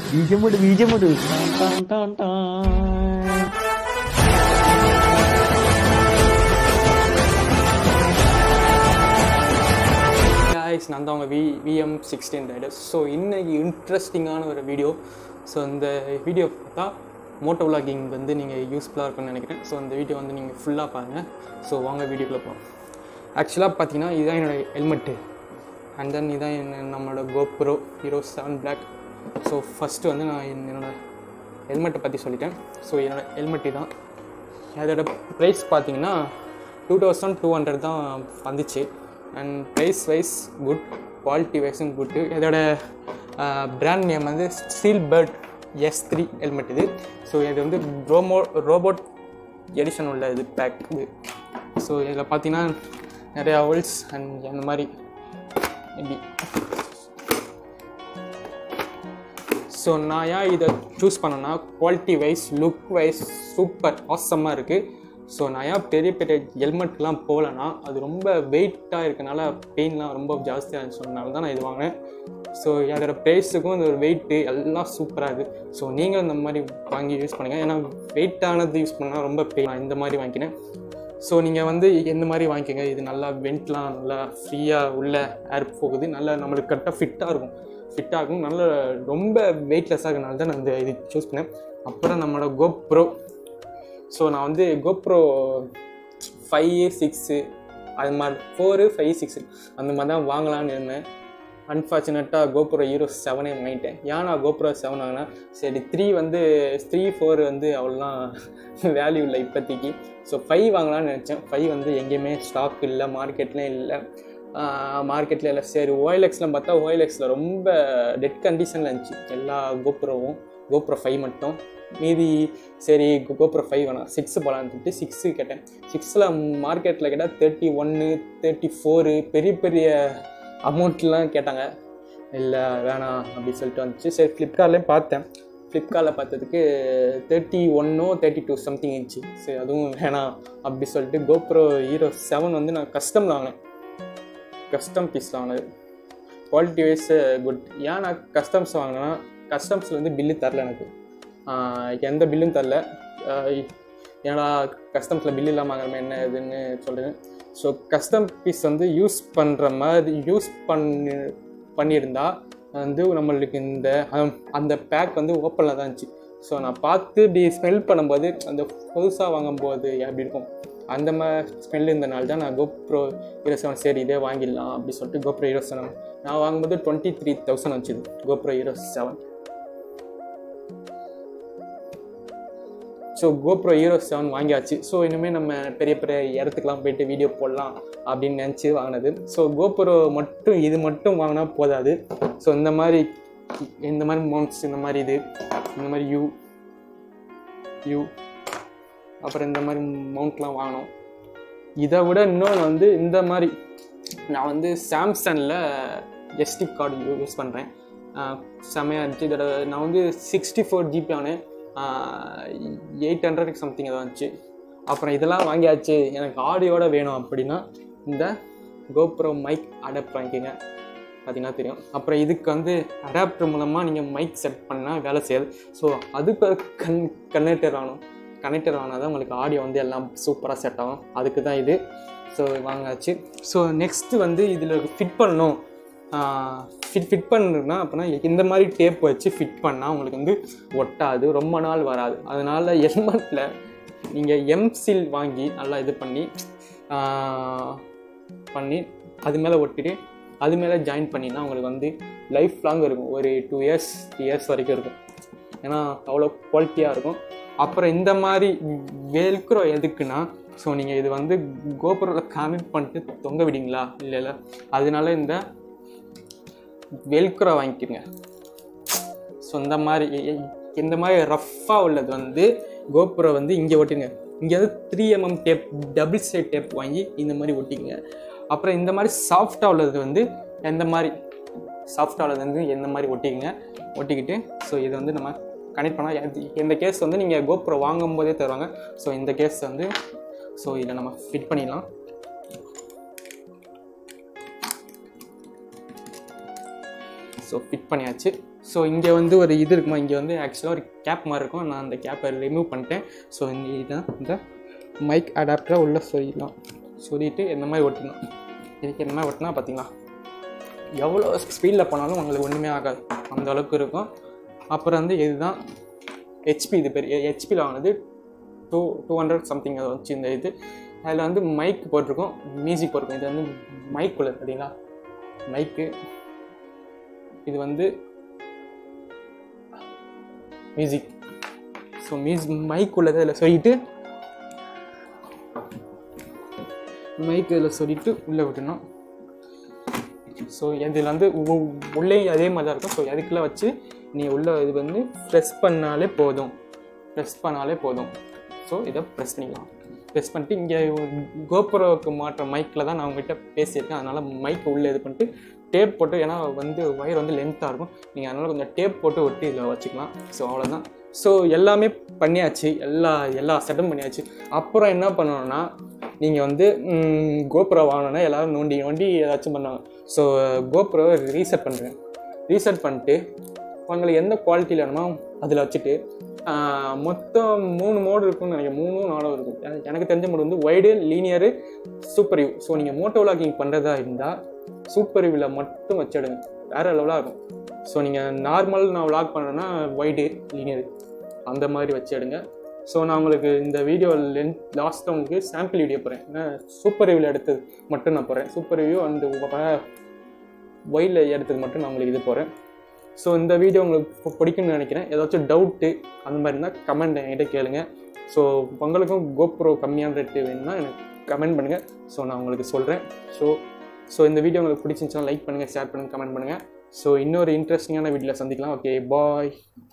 ബീജമുട് ബീജമുട് ടാൻ ടാൻ ടാൻ guys நான் தான் உங்கள் V VM sixteen riders so இன்னைக்கு இன்ட்ரெஸ்டிங்கான ஒரு வீடியோ ஸோ இந்த வீடியோ பார்த்தா மோட்டோ vlogging வந்து நீங்கள் யூஸ்ஃபுல்லாக இருக்கும்னு நினைக்கிறேன் ஸோ இந்த வீடியோ வந்து நீங்கள் ஃபுல்லாக பாருங்கள் ஸோ வாங்க வீடியோக்குள்ளே போகலாம் ஆக்சுவலாக பார்த்தீங்கன்னா இதுதான் என்னோட ஹெல்மெட்டு அண்ட் தென் இதான் என்ன நம்மளோட GoPro hero seven black so first வந்து நான் என்- என்னோட ஹெல்மெட்டை பற்றி சொல்லிட்டேன் ஸோ என்னோட ஹெல்மெட் தான் அதோட ப்ரைஸ் பார்த்தீங்கன்னா டூ தௌசண்ட் டூ ஹண்ட்ரட் தான் வந்துச்சு and price wise good quality வைஸும் குட்டு இதோட பிராண்ட் நேம் வந்து steel bird S three helmet இது ஸோ இது வந்து ரோமோ ரோபோட் எடிஷன் உள்ள இது பேக் இது ஸோ இதில் பார்த்தீங்கன்னா நிறையா ஹோல்ஸ் அண்ட் அந்த மாதிரி இப்படி ஸோ நான் ஏன் இதை சூஸ் பண்ணேன்னா quality wise look wise super ஆசமாக இருக்குது ஸோ நான் ஏன் பெரிய பெரிய ஹெல்மெட்லாம் போகலன்னா அது ரொம்ப வெயிட்டாக இருக்கனால பெயின்லாம் ரொம்ப ஜாஸ்தியாக இருந்துச்சு சொன்னனால தான் நான் இது வாங்கினேன் ஸோ அதோட ப்ரைஸுக்கும் அந்த ஒரு வெயிட்டு எல்லாம் சூப்பராக இருக்குது ஸோ நீங்கள் இந்த மாதிரி வாங்கி யூஸ் பண்ணுங்கள் ஏன்னா வெயிட்டானது யூஸ் பண்ணால் ரொம்ப பெயின் நான் இந்த மாதிரி வாங்கிக்கினேன் ஸோ நீங்கள் வந்து எந்த மாதிரி வாங்கிக்கோங்க இது நல்லா வெண்ட்லாம் நல்லா ஃப்ரீயாக உள்ள ஏர் போகுது நல்லா நம்மளுக்கு கரெக்டாக ஃபிட்டாக இருக்கும் ஃபிட்டாக இருக்கும் நல்ல ரொம்ப வெயிட்லெஸ்ஸாக இருக்கனால தான் நான் இந்த இது சூஸ் பண்ணேன் அப்புறம் நம்மளோட கோப்ரோ ஸோ நான் வந்து கோப்ரோ ஃபைவ் சிக்ஸு அது மாதிரி ஃபோரு ஃபைவ் சிக்ஸு அந்த மாதிரி தான் வாங்கலான்னு இருந்தேன் அன்ஃபார்ச்சுனேட்டாக கோப்ரோ ஹீரோ செவனே வாங்கிட்டேன் ஏன் நான் கோப்ரோ செவன் வாங்கினா சரி த்ரீ வந்து த்ரீ ஃபோர் வந்து அவ்வளோலாம் வேல்யூ இல்லை இப்போதைக்கு ஸோ ஃபைவ் வாங்கலாம்னு நினச்சேன் ஃபைவ் வந்து எங்கேயுமே ஸ்டாக் இல்லை மார்க்கெட்லேயும் இல்லை மார்க்கெட்டில் இல்லை சரி ஓஎல்எக்ஸ்லாம் பார்த்தா ஓஎல்எக்ஸில் ரொம்ப டெட் கண்டிஷனில் இருந்துச்சு எல்லா கோப்ரோவும் கோப்ரோ ஃபைவ் மட்டும் மீதி சரி கோப்ரோ ஃபைவ் வேணாம் சிக்ஸ் போகலான்னு சொல்லிட்டு சிக்ஸு கேட்டேன் சிக்ஸில் மார்க்கெட்டில் கேட்டால் தேர்ட்டி ஒன்று தேர்ட்டி ஃபோரு பெரிய பெரிய அமௌண்ட்லாம் கேட்டாங்க இல்லை வேணாம் அப்படின்னு சொல்லிட்டு வந்துச்சு சரி ஃப்ளிப்கார்ட்லேயும் பார்த்தேன் ஃப்ளிப்கார்ட்டில் பார்த்ததுக்கு தேர்ட்டி ஒன்னோ தேர்ட்டி டூ சம்திங் இருந்துச்சு சரி அதுவும் வேணாம் அப்படி சொல்லிட்டு கோப்ரோ ஹீரோ செவன் வந்து நான் கஸ்டம் வாங்கினேன் கஸ்டம் பீஸ் வாங்கினது குவாலிட்டி வைஸ் குட் ஏன் நான் கஸ்டம்ஸ் வாங்கினேன்னா கஸ்டம்ஸில் வந்து பில்லு தரல எனக்கு ஆஹ் எந்த பில்லும் தரல ஆஹ் ஏன்னா கஸ்டம்ஸில் பில் இல்லாமல் வாங்குறமே என்ன இதுன்னு சொல்கிறேன் ஸோ கஸ்டம் பீஸ் வந்து யூஸ் பண்ணுற மாதிரி யூஸ் பண்ணி பண்ணியிருந்தா வந்து நம்மளுக்கு இந்த அம்- அந்த பேக் வந்து ஓப்பனில் தான் இருந்துச்சு ஸோ நான் பார்த்து இப்படி ஸ்மெல் பண்ணும்போது அந்த புதுசாக வாங்கும்போது எப்படி இருக்கும் அந்த மாதிரி ஸ்மெல் இருந்தனால தான் நான் கோப்ரோ ஹீரோ செவன் சரி இதே வாங்கிடலாம் அப்படி சொல்லிட்டு கோப்ரோ ஹீரோ செவன் நான் வாங்கும்போது டுவெண்ட்டி த்ரீ தௌசண்ட் வந்துச்சு GoPro hero seven so GoPro hero seven வாங்கியாச்சு ஸோ இனிமேல் நம்ம பெரிய பெரிய இடத்துக்குலாம் போயிட்டு வீடியோ போடலாம் அப்படின்னு நினச்சி வாங்கினது ஸோ கோப்ரோ மட்டும் இது மட்டும் வாங்கினா போதாது ஸோ இந்த மாதிரி இந்த மாதிரி மவுண்ட்ஸ் இந்த மாதிரி இது இந்த மாதிரி யூ யூ அப்புறம் இந்த மாதிரி மவுண்ட்லாம் வாங்கினோம் இதை விட இன்னொன்று வந்து இந்த மாதிரி நான் வந்து சாம்சங்கில் எஸ்டி கார்டு யூஸ் பண்ணுறேன் செமையாக இருந்துச்சு இதோட நான் வந்து சிக்ஸ்டி ஃபோர் ஜிபி ஆனேன் எயிட் ஹண்ட்ரட் சம்திங் ஏதோ வந்துச்சு அப்புறம் இதெல்லாம் வாங்கியாச்சு எனக்கு ஆடியோட வேணும் அப்படின்னா இந்த கோப்ரோ மைக் அடாப்ட் வாங்கிக்கோங்க பார்த்தீங்கன்னா தெரியும் அப்புறம் இதுக்கு வந்து அடாப்டர் மூலமாக நீங்கள் மைக் செட் பண்ணால் வேலை செய்யாது ஸோ அதுக்கு ஒரு கன் கனெக்டர் ஆகணும் கனெக்டர் ஆனால் தான் உங்களுக்கு ஆடியோ வந்து எல்லாம் சூப்பராக செட் ஆகும் அதுக்கு தான் இது ஸோ வாங்காச்சு ஸோ நெக்ஸ்ட்டு வந்து இதில் ஃபிட் பண்ணணும் ஃபிட் ஃபிட் பண்ணணும்னா அப்படின்னா இந்த மாதிரி டேப் வச்சு ஃபிட் பண்ணால் உங்களுக்கு வந்து ஒட்டாது ரொம்ப நாள் வராது அதனால் ஹெல்மெட்டில் நீங்கள் எம்சில் வாங்கி நல்லா இது பண்ணி ஆஹ், பண்ணி அது மேலே ஒட்டிட்டு அது மேலே ஜாயின் பண்ணினா உங்களுக்கு வந்து லைஃப் லாங் இருக்கும் ஒரு டூ இயர்ஸ் இயர்ஸ் வரைக்கும் இருக்கும் ஏன்னா அவ்வளோ குவாலிட்டியாக இருக்கும் அப்புறம் இந்த மாதிரி வேல்க்ரோ எதுக்குன்னா ஸோ நீங்கள் இது வந்து கோபுரில் காமிட் பண்ணிட்டு தொங்க விடுங்களா இல்லை இல்லை அதனால இந்த வெல்க்ரோ வாங்கிக்கோங்க ஸோ இந்த மாதிரி எ- எ- இந்த மாதிரி ரஃப்பாக உள்ளது வந்து கோபுரை வந்து இங்கே ஒட்டிங்க இங்கே வந்து three mm tape double side tape வாங்கி இந்த மாதிரி ஒட்டிக்கங்க அப்புறம் இந்த மாதிரி சாஃப்டாக உள்ளது வந்து எந்த மாதிரி சாஃப்டாக உள்ளது வந்து எந்த மாதிரி ஒட்டிக்கங்க ஒட்டிக்கிட்டு ஸோ இதை வந்து நம்ம கனெக்ட் பண்ணால் இந்த கேஸ் வந்து நீங்கள் கோபுரம் வாங்கும் போதே தருவாங்க ஸோ இந்த கேஸ் வந்து ஸோ இதை நம்ம ஃபிட் பண்ணிடலாம் ஸோ ஃபிட் பண்ணியாச்சு ஸோ இங்கே வந்து ஒரு இது இருக்குமா இங்கே வந்து ஆக்சுவலாக ஒரு கேப் மாதிரி இருக்கும் நான் அந்த கேப்பை ரிமூவ் பண்ணிட்டேன் ஸோ இங்கே இதுதான் இந்த மைக் அடாப்டரை உள்ளே சொல்லிடலாம் சொல்லிட்டு இந்த மாதிரி ஒட்டணும் இதுக்கு என்ன மாதிரி ஒட்டினா பார்த்தீங்களா எவ்வளோ ஸ்பீடில் போனாலும் உங்களுக்கு ஒன்றுமே ஆகாது அந்த அளவுக்கு இருக்கும் அப்புறம் வந்து இதுதான் ஹெச்பி இது பெரிய ஹெச்பியில் வாங்கினது டூ டூ ஹண்ட்ரட் சம்திங் அதை வச்சு இந்த இது அதில் வந்து மைக் போட்டிருக்கோம் மியூசிக் போட்டிருக்கோம் இது வந்து மைக் உள்ளது பார்த்தீங்களா மைக்கு இது வந்து மியூசிக் ஸோ மியூசிக் மைக் உள்ளது அதில் சொல்லிட்டு மைக் இதில் சொல்லிட்டு உள்ளே விட்டணும் ஸோ இதில் வந்து உ- உள்ளே அதே மாதிரி தான் இருக்கும் ஸோ அதுக்குள்ளே வச்சு நீ உள்ள இது வந்து ப்ரெஸ் பண்ணாலே போதும் ப்ரெஸ் பண்ணாலே போதும் ஸோ இதை ப்ரெஸ் பண்ணிக்கலாம் ப்ரெஸ் பண்ணிட்டு இங்கே கோபுரோவுக்கு மாற்ற மைக்கில் தான் நான் உங்ககிட்ட பேசியிருக்கேன் அதனால் மைக் உள்ளே இது பண்ணிட்டு டேப் போட்டு ஏன்னா வந்து ஒயர் வந்து லென்த்தாக இருக்கும் நீங்கள் அதனால் கொஞ்சம் டேப் போட்டு ஒட்டி இதில் வச்சுக்கலாம் ஸோ அவ்வளோதான் ஸோ எல்லாமே பண்ணியாச்சு எல்லா எல்லா செட்டும் பண்ணியாச்சு அப்புறம் என்ன பண்ணணும்னா நீங்கள் வந்து ம், கோபுரோ வாங்கணும்னா எல்லாரும் நோண்டி நோண்டி ஏதாச்சும் பண்ணுவாங்க ஸோ கோபுரோவை ரீசெட் பண்ணுறேன் ரீசெட் பண்ணிட்டு உங்களுக்கு எந்த குவாலிட்டியில் வேணுமோ அதில் வச்சுட்டு ஆஹ், மொத்தம் மூணு மோடு இருக்கும்னு நினைக்கிறேன் மூணும் நாலும் இருக்கும் எனக்கு- எனக்கு தெரிஞ்ச மோடு வந்து wide linear super view so நீங்கள் மோட்டோ விளாகிங் பண்ணுறதா இருந்தால் சூப்பர் யூவில் மட்டும் வச்சிடுங்க வேறு லெவலாக இருக்கும் ஸோ நீங்கள் நார்மல் நான் விளாக் பண்ணேன்னா வைடு லீனியர் அந்த மாதிரி வச்சிடுங்க ஸோ நான் உங்களுக்கு இந்த வீடியோ லென்த் லாஸ்ட்டாக உங்களுக்கு சாம்பிள் வீடியோ போகிறேன் ஏன்னா சூப்பர் ரிவ்யூவில் எடுத்தது மட்டும் நான் போகிறேன் சூப்பர் ரிவ்யூ அண்ட் ஒயில் எடுத்தது மட்டும் நான் உங்களுக்கு இது போகிறேன் ஸோ இந்த வீடியோ உங்களுக்கு பு- பிடிக்கும்னு நினைக்கிறேன் ஏதாச்சும் டவுட்டு அந்த மாதிரி இருந்தால் கமெண்ட் என்கிட்ட கேளுங்க ஸோ உங்களுக்கும் கோப்ரோ கம்மியான ரேட்டு வேணும்னா எனக்கு கமெண்ட் பண்ணுங்கள் ஸோ நான் உங்களுக்கு சொல்கிறேன் ஸோ ஸோ இந்த வீடியோ உங்களுக்கு பிடிச்சிருந்துச்சுன்னா லைக் பண்ணுங்கள் ஷேர் பண்ணுங்கள் கமெண்ட் பண்ணுங்கள் ஸோ இன்னொரு இன்ட்ரெஸ்டிங்கான வீடியோவில் சந்திக்கலாம் ஓகே பாய்